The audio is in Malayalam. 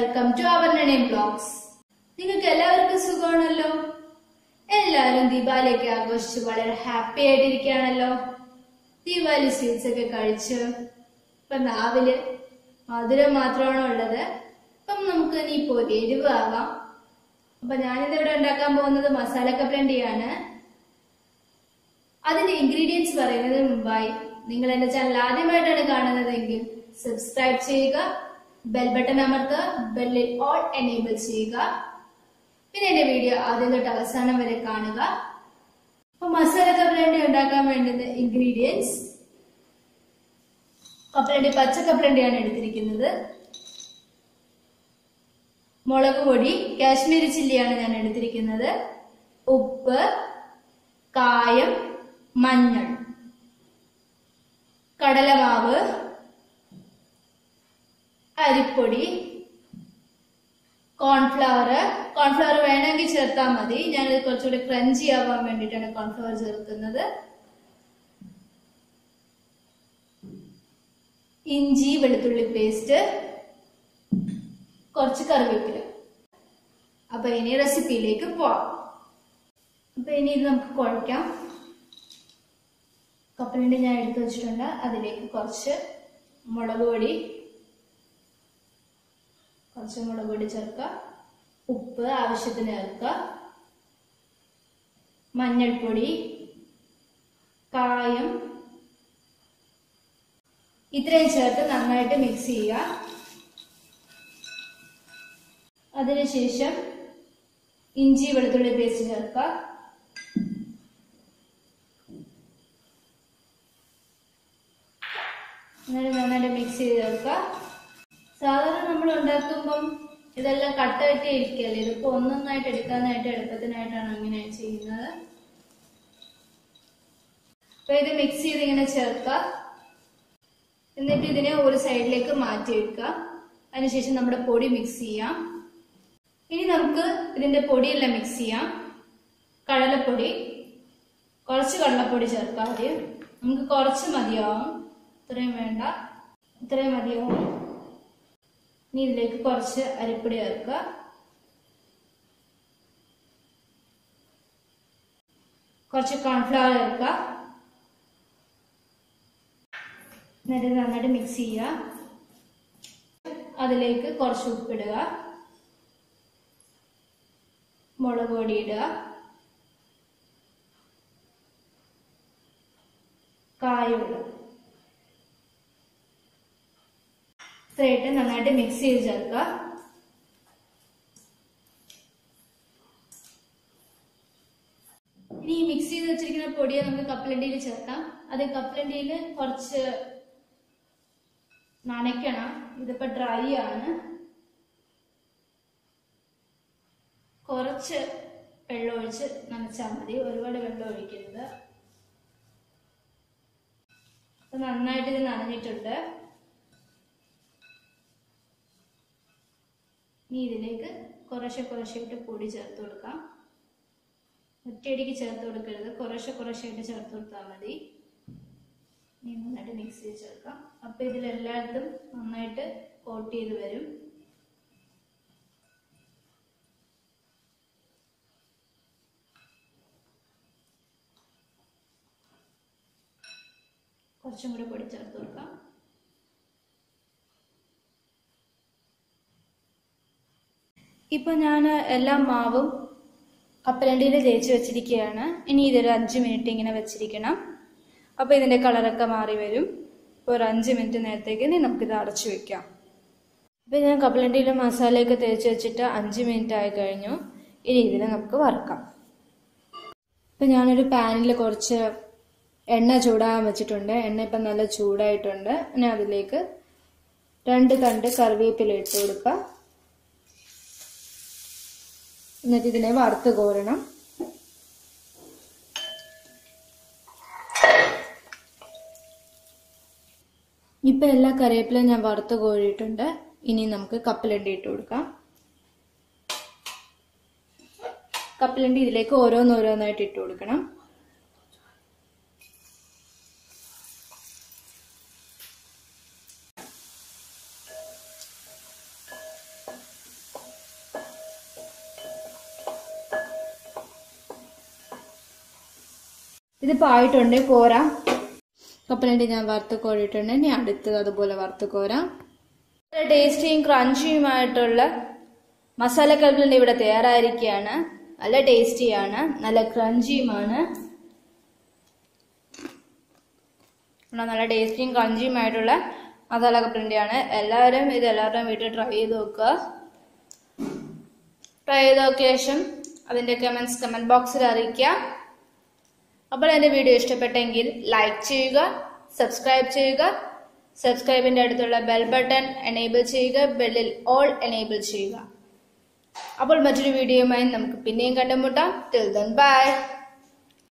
welcome to our name blogs നിങ്ങൾക്ക് എല്ലാവർക്കും സുഖമാണല്ലോ എല്ലാവരും ദീപാവലിയൊക്കെ ആഘോഷിച്ച് വളരെ ഹാപ്പി ആയിട്ടിരിക്കുകയാണല്ലോ ദീപാവലി സ്വീറ്റ്സ് ഒക്കെ കഴിച്ച് ഇപ്പൊ നാവില് മധുരം മാത്രമാണോ ഉള്ളത് അപ്പം നമുക്ക് ഇനി ഇപ്പോൾ എരിവ് ആവാം അപ്പൊ ഞാനിന്ന് ഇവിടെ ഉണ്ടാക്കാൻ പോകുന്നത് മസാല കപ്പലണ്ടിയാണ് അതിന്റെ ഇൻഗ്രീഡിയൻസ് പറയുന്നതിന് മുമ്പായി നിങ്ങൾ എന്റെ ചാനൽ ആദ്യമായിട്ടാണ് കാണുന്നതെങ്കിൽ സബ്സ്ക്രൈബ് ചെയ്യുക ബെൽ ബട്ടൺ അമർത്തുക ബെല്ലിൽ ഓൾ എനേബിൾ ചെയ്യുക പിന്നെ എന്റെ വീഡിയോ ആദ്യം തൊട്ട് അവസാനം വരെ കാണുക അപ്പൊ മസാല കപ്പലണ്ടി ഉണ്ടാക്കാൻ വേണ്ടുന്ന ഇൻഗ്രീഡിയൻസ് കപ്പലണ്ടി പച്ച കപ്പലണ്ടിയാണ് എടുത്തിരിക്കുന്നത് മുളക് പൊടി കാശ്മീരി ചില്ലിയാണ് ഞാൻ എടുത്തിരിക്കുന്നത് ഉപ്പ് കായം മഞ്ഞൾ കടലമാവ് അരിപ്പൊടി കോൺഫ്ലവർ കോൺഫ്ലവർ വേണമെങ്കിൽ ചേർത്താൽ മതി ഞാനിത് കുറച്ചുകൂടി ക്രഞ്ചി ആവാൻ വേണ്ടിയിട്ടാണ് കോൺഫ്ലവർ ചേർക്കുന്നത് ഇഞ്ചി വെളുത്തുള്ളി പേസ്റ്റ് കുറച്ച് കറിവേപ്പില അപ്പൊ ഇനി റെസിപ്പിയിലേക്ക് പോവാം അപ്പൊ ഇനി ഇത് നമുക്ക് കുഴയ്ക്കാം കപ്പലണ്ടി ഞാൻ എടുത്തു വെച്ചിട്ടുണ്ട് അതിലേക്ക് കുറച്ച് മുളക് പൊടി കുറച്ച് മുളക് പൊടി ചേർക്കുക ഉപ്പ് ആവശ്യത്തിന് ചേർക്കുക മഞ്ഞൾപ്പൊടി കായം ഇത്രയും ചേർത്ത് നന്നായിട്ട് മിക്സ് ചെയ്യുക അതിനുശേഷം ഇഞ്ചി വെളുത്തുള്ളി പേസ്റ്റ് ചേർക്കുക എന്നിട്ട് നന്നായിട്ട് മിക്സ് ചെയ്ത് ചേർക്കുക സാധാരണ നമ്മൾ ഉണ്ടാക്കുമ്പം ഇതെല്ലാം കട്ട കെട്ടി ഇരിക്കല്ലേ ഇതിപ്പോ ഒന്നൊന്നായിട്ട് എടുക്കാനായിട്ട് എളുപ്പത്തിനായിട്ടാണ് അങ്ങനെ ചെയ്യുന്നത് അപ്പൊ ഇത് മിക്സ് ചെയ്ത് ഇങ്ങനെ ചേർക്കുക എന്നിട്ട് ഇതിനെ ഒരു സൈഡിലേക്ക് മാറ്റി വെക്കുക അതിനുശേഷം നമ്മുടെ പൊടി മിക്സ് ചെയ്യാം ഇനി നമുക്ക് ഇതിന്റെ പൊടിയെല്ലാം മിക്സ് ചെയ്യാം കടലപ്പൊടി കുറച്ച് കടലപ്പൊടി ചേർക്കാം ആദ്യം നമുക്ക് കുറച്ച് മതിയാവും ഇത്രയും വേണ്ട ഇത്രയും മതിയാവും ഇനി ഇതിലേക്ക് കുറച്ച് അരിപ്പൊടി ചേർക്കുക കുറച്ച് കോൺഫ്ലവർ ചേർക്കുക എന്നിട്ട് നന്നായിട്ട് മിക്സ് ചെയ്യുക അതിലേക്ക് കുറച്ച് ഉപ്പിടുക മുളക് പൊടി ഇടുക കായുള്ള ഇത്രയിട്ട് നന്നായിട്ട് മിക്സ് ചെയ്ത് ചേർക്കുക ഇനി ഈ മിക്സ് ചെയ്ത് വെച്ചിരിക്കുന്ന പൊടിയെ നമുക്ക് കപ്പലണ്ടിയിൽ ചേർക്കാം അത് കപ്പലണ്ടിയിൽ കുറച്ച് നനയ്ക്കണം ഇതിപ്പോ ഡ്രൈ ആണ് കുറച്ച് വെള്ളം ഒഴിച്ച് നനച്ചാൽ മതി ഒരുപാട് വെള്ളം ഒഴിക്കരുത് അപ്പൊ നന്നായിട്ട് ഇത് നനഞ്ഞിട്ടുണ്ട് ഇനി ഇതിലേക്ക് കുറേശ്ശെ കുറേശ്ശായിട്ട് പൊടി ചേർത്ത് കൊടുക്കാം ഒറ്റയടിക്ക് ചേർത്ത് കൊടുക്കരുത് കുറേശ്ശെ കുറേശ്ശായിട്ട് ചേർത്ത് കൊടുത്താൽ മതി ഇനി നന്നായിട്ട് മിക്സ് ചെയ്ത് ചേർക്കാം അപ്പൊ ഇതിലെല്ലായിടത്തും നന്നായിട്ട് കോട്ട് ചെയ്ത് വരും കുറച്ചും കൂടെ പൊടി ചേർത്ത് കൊടുക്കാം ഇപ്പൊ ഞാൻ എല്ലാ മാവും കപ്പലണ്ടിയിൽ തേച്ച് വെച്ചിരിക്കുകയാണ് ഇനി ഇതൊരു അഞ്ച് മിനിറ്റ് ഇങ്ങനെ വെച്ചിരിക്കണം അപ്പോൾ ഇതിന്റെ കളറൊക്കെ മാറി വരും ഇപ്പോൾ ഒരു അഞ്ച് മിനിറ്റ് നേരത്തേക്ക് ഇനി നമുക്കിത് അടച്ചു വെക്കാം ഇപ്പം ഞാൻ കപ്പലണ്ടിയിൽ മസാലയൊക്കെ തേച്ച് വെച്ചിട്ട് അഞ്ച് മിനിറ്റ് ആയി കഴിഞ്ഞു ഇനി ഇതിനെ നമുക്ക് വറുക്കാം ഇപ്പം ഞാനൊരു പാനിൽ കുറച്ച് എണ്ണ ചൂടാകാൻ വെച്ചിട്ടുണ്ട് എണ്ണ ഇപ്പം നല്ല ചൂടായിട്ടുണ്ട് ഇനി അതിലേക്ക് രണ്ട് തണ്ട് കറിവേപ്പില ഇട്ട് കൊടുക്കുക എന്നിട്ട് ഇതിനെ വറുത്ത് കോരണം ഇപ്പൊ എല്ലാ കറിവേപ്പിലും ഞാൻ വറുത്ത് കോരിയിട്ടുണ്ട് ഇനി നമുക്ക് കപ്പലണ്ടി ഇട്ട് കൊടുക്കാം കപ്പലണ്ടി ഇതിലേക്ക് ഓരോന്നോരോന്നായിട്ട് ഇട്ട് കൊടുക്കണം ഇതിപ്പോൾ ആയിട്ടുണ്ട് കോരാം കപ്പലണ്ടി ഞാൻ വറുത്ത് കോരിയിട്ടുണ്ട് ഇനി അടുത്തത് അതുപോലെ വറുത്ത് കോരാം ടേസ്റ്റിയും ക്രഞ്ചിയുമായിട്ടുള്ള മസാല കപ്പലണ്ടി ഇവിടെ തയ്യാറായിരിക്കുകയാണ് നല്ല ടേസ്റ്റിയാണ് നല്ല ക്രഞ്ചിയുമാണ് ഇവിടെ നല്ല ടേസ്റ്റിയും ക്രഞ്ചിയുമായിട്ടുള്ള മസാല കപ്പലണ്ടിയാണ് എല്ലാവരും ഇത് എല്ലാവരുടെയും വീട്ടിൽ ട്രൈ ചെയ്ത് നോക്കുക ട്രൈ ചെയ്ത് നോക്കിയ ശേഷം അതിന്റെ കമന്റ്സ് കമന്റ് ബോക്സിൽ അറിയിക്കുക അപ്പോൾ എൻ്റെ വീഡിയോ ഇഷ്ടപ്പെട്ടെങ്കിൽ ലൈക്ക് ചെയ്യുക സബ്സ്ക്രൈബ് ചെയ്യുക സബ്സ്ക്രൈബിന്റെ അടുത്തുള്ള ബെൽ ബട്ടൺ എനേബിൾ ചെയ്യുക ബെല്ലിൽ ഓൾ എനേബിൾ ചെയ്യുക അപ്പോൾ മറ്റൊരു വീഡിയോയുമായി നമുക്ക് പിന്നെയും കണ്ടുമുട്ടാം ടിൽ ദൻ ബൈ